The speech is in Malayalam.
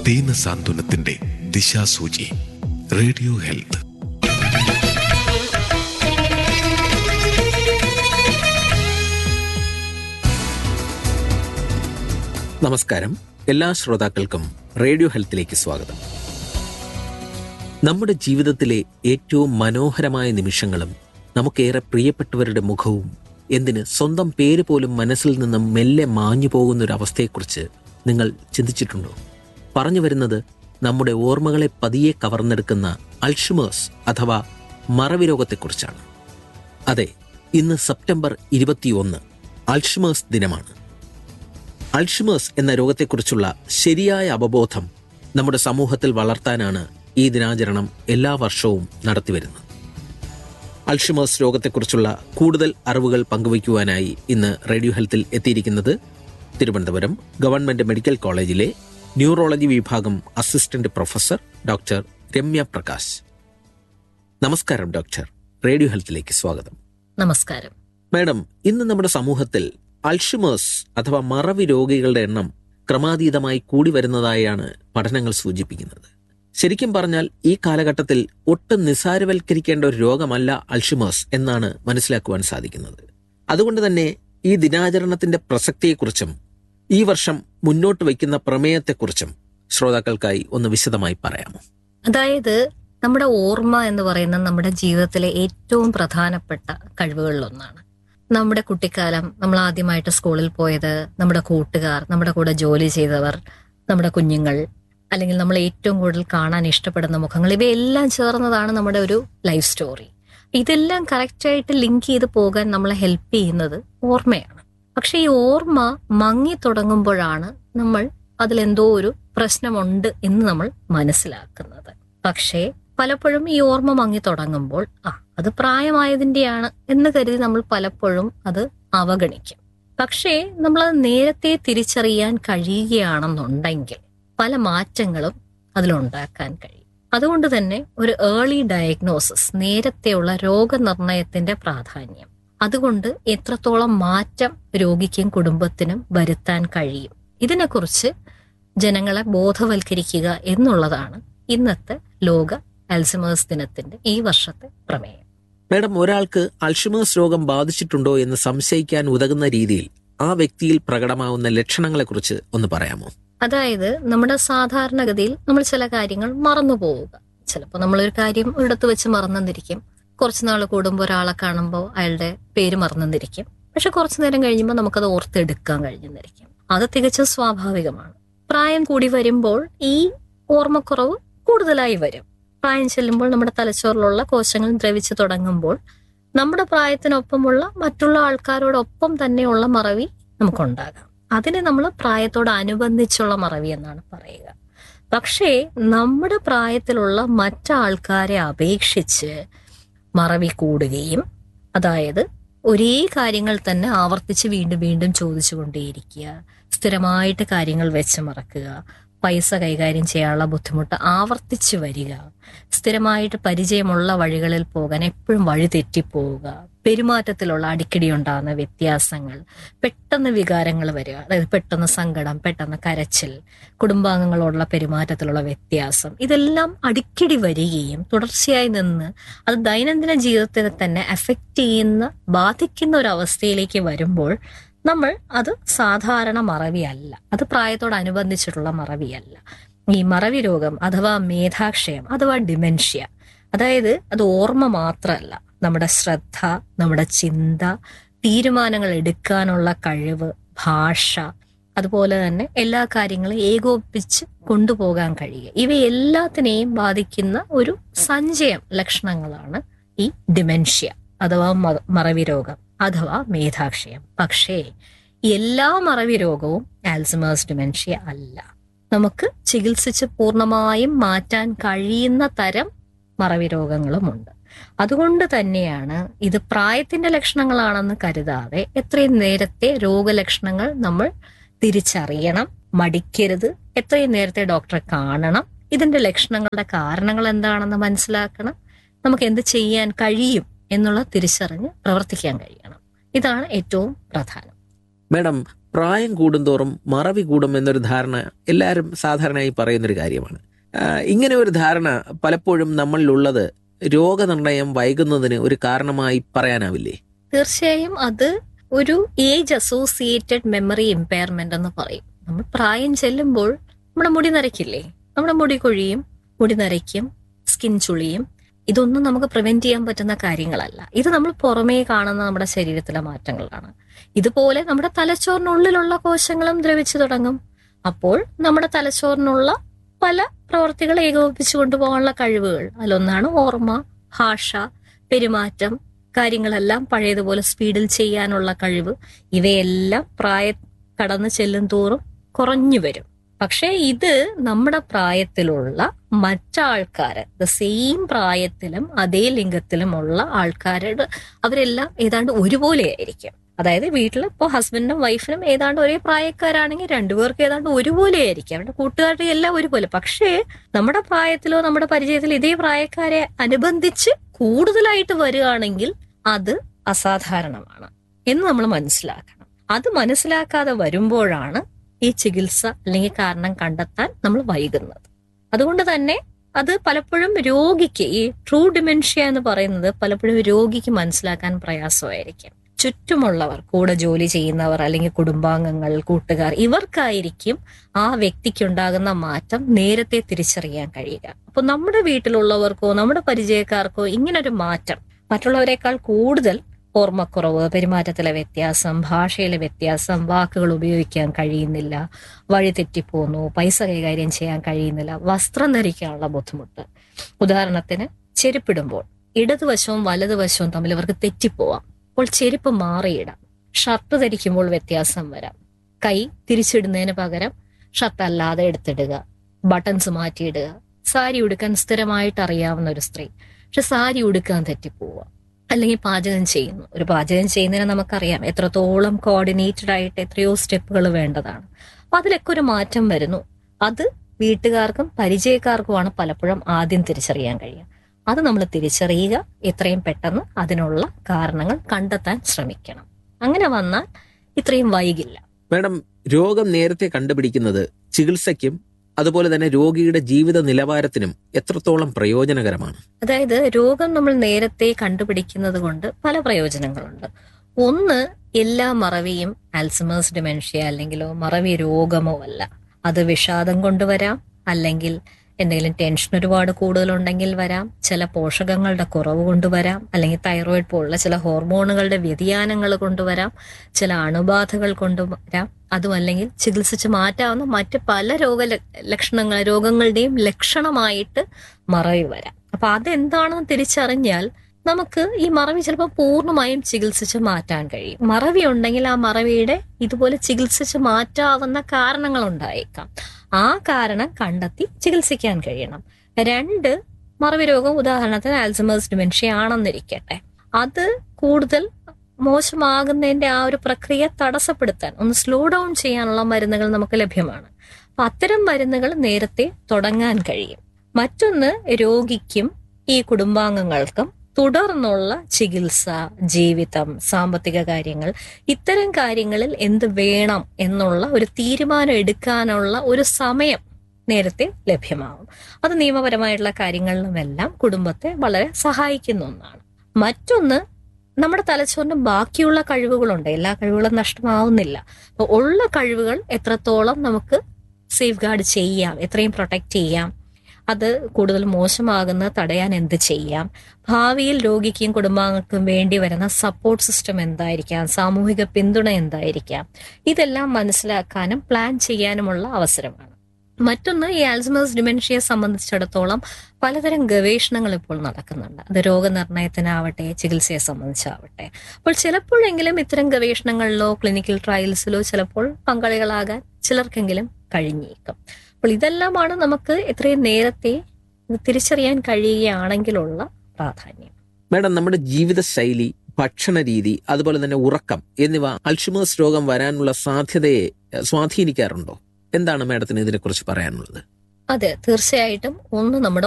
ദീന സാന്ത്വനത്തിന്റെ ദിശാസൂചി റേഡിയോ ഹെൽത്ത് നമസ്കാരം എല്ലാ ശ്രോതാക്കൾക്കും റേഡിയോ ഹെൽത്തിലേക്ക് സ്വാഗതം നമ്മുടെ ജീവിതത്തിലെ ഏറ്റവും മനോഹരമായ നിമിഷങ്ങളും നമുക്കേറെ പ്രിയപ്പെട്ടവരുടെ മുഖവും എന്തിന് സ്വന്തം പേര് പോലും മനസ്സിൽ നിന്നും മെല്ലെ മാഞ്ഞു പോകുന്ന ഒരു അവസ്ഥയെക്കുറിച്ച് നിങ്ങൾ ചിന്തിച്ചിട്ടുണ്ടോ പറഞ്ഞു വരുന്നത് നമ്മുടെ ഓർമ്മകളെ പതിയെ കവർന്നെടുക്കുന്ന അൾഷിമേഴ്സ് അഥവാ മറവി രോഗത്തെക്കുറിച്ചാണ് അതെ ഇന്ന് സെപ്റ്റംബർ ഇരുപത്തിയൊന്ന് അൾഷിമേഴ്സ് ദിനമാണ് അൾഷിമേഴ്സ് എന്ന രോഗത്തെക്കുറിച്ചുള്ള ശരിയായ അവബോധം നമ്മുടെ സമൂഹത്തിൽ വളർത്താനാണ് ഈ ദിനാചരണം എല്ലാ വർഷവും നടത്തിവരുന്നത് അൾഷിമേഴ്സ് രോഗത്തെക്കുറിച്ചുള്ള കൂടുതൽ അറിവുകൾ പങ്കുവയ്ക്കുവാനായി ഇന്ന് റേഡിയോ ഹെൽത്തിൽ എത്തിയിരിക്കുന്നത് തിരുവനന്തപുരം ഗവൺമെന്റ് മെഡിക്കൽ കോളേജിലെ ന്യൂറോളജി വിഭാഗം assistant professor doctor Ramya Prakash നമസ്കാരം ഡോക്ടർ റേഡിയോ ഹെൽത്തിലേക്ക് സ്വാഗതം നമസ്കാരം മാഡം ഇന്ന് നമ്മുടെ സമൂഹത്തിൽ അൾഷിമേഴ്സ് അഥവാ മറവി രോഗികളുടെ എണ്ണം ക്രമാതീതമായി കൂടി വരുന്നതായാണ് പഠനങ്ങൾ സൂചിപ്പിക്കുന്നത് ശരിക്കും പറഞ്ഞാൽ ഈ കാലഘട്ടത്തിൽ ഒട്ടും നിസാരവൽക്കരിക്കേണ്ട ഒരു രോഗമല്ല അൾഷിമേഴ്സ് എന്നാണ് മനസ്സിലാക്കുവാൻ സാധിക്കുന്നത് അതുകൊണ്ട് തന്നെ ഈ ദിനാചരണത്തിന്റെ പ്രസക്തിയെക്കുറിച്ചും ഈ വർഷം മുന്നോട്ട് വയ്ക്കുന്ന പ്രമേയത്തെക്കുറിച്ചും ശ്രോതാക്കൾക്കായി ഒന്ന് വിശദമായി പറയാമോ അതായത് നമ്മുടെ ഓർമ്മ എന്ന് പറയുന്നത് നമ്മുടെ ജീവിതത്തിലെ ഏറ്റവും പ്രധാനപ്പെട്ട കഴിവുകളിലൊന്നാണ് നമ്മുടെ കുട്ടിക്കാലം നമ്മൾ ആദ്യമായിട്ട് സ്കൂളിൽ പോയത് നമ്മുടെ കൂട്ടുകാർ നമ്മുടെ കൂടെ ജോലി ചെയ്തവർ നമ്മുടെ കുഞ്ഞുങ്ങൾ അല്ലെങ്കിൽ നമ്മൾ ഏറ്റവും കൂടുതൽ കാണാൻ ഇഷ്ടപ്പെടുന്ന മുഖങ്ങൾ ഇവയെല്ലാം ചേർന്നതാണ് നമ്മുടെ ഒരു ലൈഫ് സ്റ്റോറി ഇതെല്ലാം കറക്റ്റായിട്ട് ലിങ്ക് ചെയ്ത് പോകാൻ നമ്മളെ ഹെൽപ്പ് ചെയ്യുന്നത് ഓർമ്മയാണ് പക്ഷെ ഈ ഓർമ്മ മങ്ങി തുടങ്ങുമ്പോഴാണ് നമ്മൾ അതിലെന്തോ ഒരു പ്രശ്നമുണ്ട് എന്ന് നമ്മൾ മനസ്സിലാക്കുന്നത് പക്ഷേ പലപ്പോഴും ഈ ഓർമ്മ മങ്ങി തുടങ്ങുമ്പോൾ ആ അത് പ്രായമായതിന്റെയാണ് എന്ന് കരുതി നമ്മൾ പലപ്പോഴും അത് അവഗണിക്കും പക്ഷേ നമ്മൾ നേരത്തെ തിരിച്ചറിയാൻ കഴിയുകയാണെന്നുണ്ടെങ്കിൽ പല മാറ്റങ്ങളും അതിലുണ്ടാക്കാൻ കഴിയും അതുകൊണ്ട് തന്നെ ഒരു ഏർലി ഡയഗ്നോസിസ് നേരത്തെയുള്ള രോഗനിർണയത്തിന്റെ പ്രാധാന്യം അതുകൊണ്ട് എത്രത്തോളം മാറ്റം രോഗിക്കും കുടുംബത്തിനും വരുത്താൻ കഴിയും ഇതിനെക്കുറിച്ച് ജനങ്ങളെ ബോധവൽക്കരിക്കുക എന്നുള്ളതാണ് ഇന്നത്തെ ലോക അൽസമേഴ്സ് ദിനത്തിന്റെ ഈ വർഷത്തെ പ്രമേയം മാഡം ഒരാൾക്ക് അൾഷിമേഴ്സ് രോഗം ബാധിച്ചിട്ടുണ്ടോ എന്ന് സംശയിക്കാൻ ഉതകുന്ന രീതിയിൽ ആ വ്യക്തിയിൽ പ്രകടമാവുന്ന ലക്ഷണങ്ങളെക്കുറിച്ച് ഒന്ന് പറയാമോ അതായത് നമ്മുടെ സാധാരണഗതിയിൽ നമ്മൾ ചില കാര്യങ്ങൾ മറന്നു പോവുക ചിലപ്പോൾ നമ്മളൊരു കാര്യം ഒരിടത്ത് വെച്ച് മറന്നെന്നിരിക്കും കുറച്ച് നാൾ കൂടുമ്പോൾ ഒരാളെ കാണുമ്പോൾ അയാളുടെ പേര് മറന്നെന്നിരിക്കും പക്ഷെ കുറച്ചു നേരം കഴിയുമ്പോൾ നമുക്കത് ഓർത്തെടുക്കാൻ കഴിഞ്ഞെന്നിരിക്കും അത് തികച്ചും സ്വാഭാവികമാണ് പ്രായം കൂടി വരുമ്പോൾ ഈ ഓർമ്മക്കുറവ് കൂടുതലായി വരും പ്രായം ചെല്ലുമ്പോൾ നമ്മുടെ തലച്ചോറിലുള്ള കോശങ്ങൾ ദ്രവിച്ചു തുടങ്ങുമ്പോൾ നമ്മുടെ പ്രായത്തിനൊപ്പമുള്ള മറ്റുള്ള ആൾക്കാരോടൊപ്പം തന്നെയുള്ള മറവി നമുക്കുണ്ടാകാം അതിനെ നമ്മൾ പ്രായത്തോടനുബന്ധിച്ചുള്ള മറവി എന്നാണ് പറയുക പക്ഷേ നമ്മുടെ പ്രായത്തിലുള്ള മറ്റാൾക്കാരെ അപേക്ഷിച്ച് മറവി കൂടുകയും അതായത് ഒരേ കാര്യങ്ങൾ തന്നെ ആവർത്തിച്ച് വീണ്ടും വീണ്ടും ചോദിച്ചുകൊണ്ടേയിരിക്കുക സ്ഥിരമായിട്ട് കാര്യങ്ങൾ വെച്ച് മറക്കുക പൈസ കൈകാര്യം ചെയ്യാനുള്ള ബുദ്ധിമുട്ട് ആവർത്തിച്ചു വരിക സ്ഥിരമായിട്ട് പരിചയമുള്ള വഴികളിൽ പോകാൻ എപ്പോഴും വഴി തെറ്റിപ്പോവുക പെരുമാറ്റത്തിലുള്ള അടിക്കടി ഉണ്ടാകുന്ന വ്യത്യാസങ്ങൾ പെട്ടെന്ന് വികാരങ്ങൾ വരിക അതായത് പെട്ടെന്ന് സങ്കടം പെട്ടെന്ന് കരച്ചിൽ കുടുംബാംഗങ്ങളോടുള്ള പെരുമാറ്റത്തിലുള്ള വ്യത്യാസം ഇതെല്ലാം അടിക്കടി വരികയും തുടർച്ചയായി നിന്ന് അത് ദൈനംദിന ജീവിതത്തെ തന്നെ അഫക്റ്റ് ചെയ്യുന്ന ബാധിക്കുന്ന ഒരു അവസ്ഥയിലേക്ക് വരുമ്പോൾ നമ്മൾ അത് സാധാരണ മറവിയല്ല അത് പ്രായത്തോടനുബന്ധിച്ചിട്ടുള്ള മറവിയല്ല ഈ മറവി രോഗം അഥവാ മേധാക്ഷയം അഥവാ ഡിമെൻഷ്യ അതായത് അത് ഓർമ്മ മാത്രമല്ല നമ്മുടെ ശ്രദ്ധ നമ്മുടെ ചിന്ത തീരുമാനങ്ങൾ എടുക്കാനുള്ള കഴിവ് ഭാഷ അതുപോലെ തന്നെ എല്ലാ കാര്യങ്ങളും ഏകോപിപ്പിച്ച് കൊണ്ടുപോകാൻ കഴിയുക ഇവയെല്ലാത്തിനെയും ബാധിക്കുന്ന ഒരു സഞ്ചയം ലക്ഷണങ്ങളാണ് ഈ ഡിമെൻഷ്യ അഥവാ മ- മറവി രോഗം അഥവാ മേധാക്ഷയം പക്ഷേ എല്ലാ മറവി രോഗവും ആൽസമേഴ്സ് ഡിമെൻഷ്യ അല്ല നമുക്ക് ചികിത്സിച്ച് പൂർണ്ണമായും മാറ്റാൻ കഴിയുന്ന തരം മറവി രോഗങ്ങളുമുണ്ട് അതുകൊണ്ട് തന്നെയാണ് ഇത് പ്രായത്തിന്റെ ലക്ഷണങ്ങളാണെന്ന് കരുതാതെ എത്രയും നേരത്തെ രോഗലക്ഷണങ്ങൾ നമ്മൾ തിരിച്ചറിയണം മടിക്കരുത് എത്രയും നേരത്തെ ഡോക്ടറെ കാണണം ഇതിന്റെ ലക്ഷണങ്ങളുടെ കാരണങ്ങൾ എന്താണെന്ന് മനസ്സിലാക്കണം നമുക്ക് എന്ത് ചെയ്യാൻ കഴിയും എന്നുള്ള തിരിച്ചറിഞ്ഞ് പ്രവർത്തിക്കാൻ കഴിയണം ഇതാണ് ഏറ്റവും പ്രധാനം മാഡം പ്രായം കൂടുന്തോറും മറവി കൂടും എന്നൊരു ധാരണ എല്ലാവരും സാധാരണയായി പറയുന്നൊരു കാര്യമാണ് ആ, ഇങ്ങനെ ഒരു ധാരണ പലപ്പോഴും നമ്മളിലുള്ളത് രോഗനിർണയം വൈകുന്നതിന് ഒരു കാരണമായി പറയാനാവില്ലേ തീർച്ചയായും അത് ഒരു ഏജ് അസോസിയേറ്റഡ് മെമ്മറി ഇമ്പയർമെന്റ് എന്ന് പറയും നമ്മൾ പ്രായം ചെല്ലുമ്പോൾ നമ്മുടെ മുടി നരയ്ക്കില്ലേ നമ്മുടെ മുടി കൊഴിയും മുടി നരയ്ക്കും സ്കിൻ ചുളിയും ഇതൊന്നും നമുക്ക് പ്രിവെന്റ് ചെയ്യാൻ പറ്റുന്ന കാര്യങ്ങളല്ല ഇത് നമ്മൾ പുറമേ കാണുന്ന നമ്മുടെ ശരീരത്തിലെ മാറ്റങ്ങളാണ് ഇതുപോലെ നമ്മുടെ തലച്ചോറിനുള്ളിലുള്ള കോശങ്ങളും ദ്രവിച്ചു തുടങ്ങും അപ്പോൾ നമ്മുടെ തലച്ചോറിനുള്ള പല പ്രവർത്തികൾ ഏകോപിപ്പിച്ചു കൊണ്ടുപോകാനുള്ള കഴിവുകൾ അതിലൊന്നാണ് ഓർമ്മ ഭാഷ പെരുമാറ്റം കാര്യങ്ങളെല്ലാം പഴയതുപോലെ സ്പീഡിൽ ചെയ്യാനുള്ള കഴിവ് ഇവയെല്ലാം പ്രായ കടന്നു ചെല്ലും തോറും കുറഞ്ഞു വരും പക്ഷേ ഇത് നമ്മുടെ പ്രായത്തിലുള്ള മറ്റാൾക്കാര് ദ സെയിം പ്രായത്തിലും അതേ ലിംഗത്തിലുമുള്ള ആൾക്കാരുടെ അവരെല്ലാം ഏതാണ്ട് ഒരുപോലെ ആയിരിക്കും അതായത് വീട്ടിൽ ഇപ്പോൾ ഹസ്ബൻഡിനും വൈഫിനും ഏതാണ്ട് ഒരേ പ്രായക്കാരാണെങ്കിൽ രണ്ടുപേർക്ക് ഏതാണ്ട് ഒരുപോലെ ആയിരിക്കും അവരുടെ കൂട്ടുകാരുടെ എല്ലാം ഒരുപോലെ പക്ഷേ നമ്മുടെ പ്രായത്തിലോ നമ്മുടെ പരിചയത്തിലോ ഇതേ പ്രായക്കാരെ അനുബന്ധിച്ച് കൂടുതലായിട്ട് വരികയാണെങ്കിൽ അത് അസാധാരണമാണ് എന്ന് നമ്മൾ മനസ്സിലാക്കണം അത് മനസ്സിലാക്കാതെ വരുമ്പോഴാണ് ഈ ചികിത്സ അല്ലെങ്കിൽ കാരണം കണ്ടെത്താൻ നമ്മൾ വൈകുന്നത് അതുകൊണ്ട് തന്നെ അത് പലപ്പോഴും രോഗിക്ക് ഈ ട്രൂ ഡിമെൻഷ്യ എന്ന് പറയുന്നത് പലപ്പോഴും രോഗിക്ക് മനസ്സിലാക്കാൻ പ്രയാസമായിരിക്കും ചുറ്റുമുള്ളവർ കൂടെ ജോലി ചെയ്യുന്നവർ അല്ലെങ്കിൽ കുടുംബാംഗങ്ങൾ കൂട്ടുകാർ ഇവർക്കായിരിക്കും ആ വ്യക്തിക്കുണ്ടാകുന്ന മാറ്റം നേരത്തെ തിരിച്ചറിയാൻ കഴിയുക അപ്പൊ നമ്മുടെ വീട്ടിലുള്ളവർക്കോ നമ്മുടെ പരിചയക്കാർക്കോ ഇങ്ങനൊരു മാറ്റം മറ്റുള്ളവരെക്കാൾ കൂടുതൽ ഓർമ്മക്കുറവ് പെരുമാറ്റത്തിലെ വ്യത്യാസം ഭാഷയിലെ വ്യത്യാസം വാക്കുകൾ ഉപയോഗിക്കാൻ കഴിയുന്നില്ല വഴി തെറ്റിപ്പോന്നു പൈസ കൈകാര്യം ചെയ്യാൻ കഴിയുന്നില്ല വസ്ത്രം ധരിക്കാനുള്ള ബുദ്ധിമുട്ട് ഉദാഹരണത്തിന് ചെരുപ്പിടുമ്പോൾ ഇടതുവശവും വലതുവശവും തമ്മിൽ ഇവർക്ക് തെറ്റിപ്പോവാം അപ്പോൾ ചെരുപ്പ് മാറിയിടാം ഷർട്ട് ധരിക്കുമ്പോൾ വ്യത്യാസം വരാം കൈ തിരിച്ചിടുന്നതിന് പകരം ഷർട്ട് അല്ലാതെ എടുത്തിടുക ബട്ടൺസ് മാറ്റിയിടുക സാരി ഉടുക്കാൻ സ്ഥിരമായിട്ട് അറിയാവുന്ന ഒരു സ്ത്രീ പക്ഷെ സാരി ഉടുക്കാൻ തെറ്റിപ്പോവുക അല്ലെങ്കിൽ പാചകം ചെയ്യുന്നു ഒരു പാചകം ചെയ്യുന്നതിന് നമുക്കറിയാം എത്രത്തോളം കോർഡിനേറ്റഡ് ആയിട്ട് എത്രയോ സ്റ്റെപ്പുകൾ വേണ്ടതാണ് അപ്പൊ അതിലൊക്കെ ഒരു മാറ്റം വരുന്നു അത് വീട്ടുകാർക്കും പരിചയക്കാർക്കുമാണ് പലപ്പോഴും ആദ്യം തിരിച്ചറിയാൻ കഴിയുക അത് നമ്മൾ തിരിച്ചറിയുക എത്രയും പെട്ടെന്ന് അതിനുള്ള കാരണങ്ങൾ കണ്ടെത്താൻ ശ്രമിക്കണം അങ്ങനെ വന്നാൽ ഇത്രയും വൈകില്ല മാഡം രോഗം നേരത്തെ കണ്ടുപിടിക്കുന്നത് ചികിത്സയ്ക്കും അതുപോലെ തന്നെ രോഗിയുടെ ജീവിത നിലവാരത്തിനും എത്രത്തോളം പ്രയോജനകരമാണ് അതായത് രോഗം നമ്മൾ നേരത്തെ കണ്ടുപിടിക്കുന്നത് കൊണ്ട് പല പ്രയോജനങ്ങളുണ്ട് ഒന്ന് എല്ലാ മറവിയും ആൽസമേഴ്സ് ഡിമെൻഷ്യ അല്ലെങ്കിലോ മറവി രോഗമോ അല്ല അത് വിഷാദം കൊണ്ടുവരാം അല്ലെങ്കിൽ എന്തെങ്കിലും ടെൻഷൻ ഒരുപാട് കൂടുതലുണ്ടെങ്കിൽ വരാം ചില പോഷകങ്ങളുടെ കുറവ് കൊണ്ടുവരാം അല്ലെങ്കിൽ തൈറോയിഡ് പോലുള്ള ചില ഹോർമോണുകളുടെ വ്യതിയാനങ്ങൾ കൊണ്ടുവരാം ചില അണുബാധകൾ കൊണ്ടുവരാം അതുമല്ലെങ്കിൽ ചികിത്സിച്ച് മാറ്റാവുന്ന മറ്റ് പല രോഗ ലക്ഷണങ്ങൾ രോഗങ്ങളുടെയും ലക്ഷണമായിട്ട് മറവി വരാം അപ്പൊ അതെന്താണെന്ന് തിരിച്ചറിഞ്ഞാൽ നമുക്ക് ഈ മറവി ചിലപ്പോൾ പൂർണ്ണമായും ചികിത്സിച്ച് മാറ്റാൻ കഴിയും മറവി ഉണ്ടെങ്കിൽ ആ മറവിയുടെ ഇതുപോലെ ചികിത്സിച്ച് മാറ്റാവുന്ന കാരണങ്ങൾ ഉണ്ടായേക്കാം ആ കാരണം കണ്ടെത്തി ചികിത്സിക്കാൻ കഴിയണം രണ്ട് മറവി രോഗം ഉദാഹരണത്തിന് ആൽസമേഴ്സ് ഡിമെൻഷ്യ ആണെന്നിരിക്കട്ടെ അത് കൂടുതൽ മോശമാകുന്നതിന്റെ ആ ഒരു പ്രക്രിയ തടസ്സപ്പെടുത്താൻ ഒന്ന് സ്ലോ ഡൗൺ ചെയ്യാനുള്ള മരുന്നുകൾ നമുക്ക് ലഭ്യമാണ് അപ്പൊ അത്തരം മരുന്നുകൾ നേരത്തെ തുടങ്ങാൻ കഴിയും മറ്റൊന്ന് രോഗിക്കും ഈ കുടുംബാംഗങ്ങൾക്കും തുടർന്നുള്ള ചികിത്സ ജീവിതം സാമ്പത്തിക കാര്യങ്ങൾ ഇത്തരം കാര്യങ്ങളിൽ എന്ത് വേണം എന്നുള്ള ഒരു തീരുമാനം എടുക്കാനുള്ള ഒരു സമയം നേരത്തെ ലഭ്യമാവും അത് നിയമപരമായിട്ടുള്ള കാര്യങ്ങളിലുമെല്ലാം കുടുംബത്തെ വളരെ സഹായിക്കുന്ന ഒന്നാണ് മറ്റൊന്ന് നമ്മുടെ തലച്ചോറിന് ബാക്കിയുള്ള കഴിവുകളുണ്ട് എല്ലാ കഴിവുകളും നഷ്ടമാവുന്നില്ല അപ്പൊ ഉള്ള കഴിവുകൾ എത്രത്തോളം നമുക്ക് സേഫ് ഗാർഡ് ചെയ്യാം എത്രയും പ്രൊട്ടക്ട് ചെയ്യാം അത് കൂടുതൽ മോശമാകുന്നത് തടയാൻ എന്ത് ചെയ്യാം ഭാവിയിൽ രോഗിക്കും കുടുംബാംഗങ്ങൾക്കും വേണ്ടി വരുന്ന സപ്പോർട്ട് സിസ്റ്റം എന്തായിരിക്കാം സാമൂഹിക പിന്തുണ എന്തായിരിക്കാം ഇതെല്ലാം മനസ്സിലാക്കാനും പ്ലാൻ ചെയ്യാനുമുള്ള അവസരമാണ് മറ്റൊന്ന് ഈ ആൽസമേഴ്സ് ഡിമെൻഷ്യയെ സംബന്ധിച്ചിടത്തോളം പലതരം ഗവേഷണങ്ങൾ ഇപ്പോൾ നടക്കുന്നുണ്ട് അത് രോഗനിർണയത്തിനാവട്ടെ ചികിത്സയെ സംബന്ധിച്ചാവട്ടെ അപ്പോൾ ചിലപ്പോഴെങ്കിലും ഇത്തരം ഗവേഷണങ്ങളിലോ ക്ലിനിക്കൽ ട്രയൽസിലോ ചിലപ്പോൾ പങ്കാളികളാകാൻ ചിലർക്കെങ്കിലും കഴിഞ്ഞേക്കും അപ്പോൾ ഇതെല്ലാമാണ് നമുക്ക് എത്രയും നേരത്തെ ഇത് തിരിച്ചറിയാൻ കഴിയുകയാണെങ്കിലുള്ള പ്രാധാന്യം മാഡം നമ്മുടെ ജീവിതശൈലി ഭക്ഷണ രീതി അതുപോലെ തന്നെ ഉറക്കം എന്നിവ അൾഷിമേഴ്സ് രോഗം വരാനുള്ള സാധ്യതയെ എഹ്, സ്വാധീനിക്കാറുണ്ടോ എന്താണ് മാഡത്തിന് ഇതിനെക്കുറിച്ച് പറയാനുള്ളത് അതെ തീർച്ചയായിട്ടും ഒന്ന് നമ്മുടെ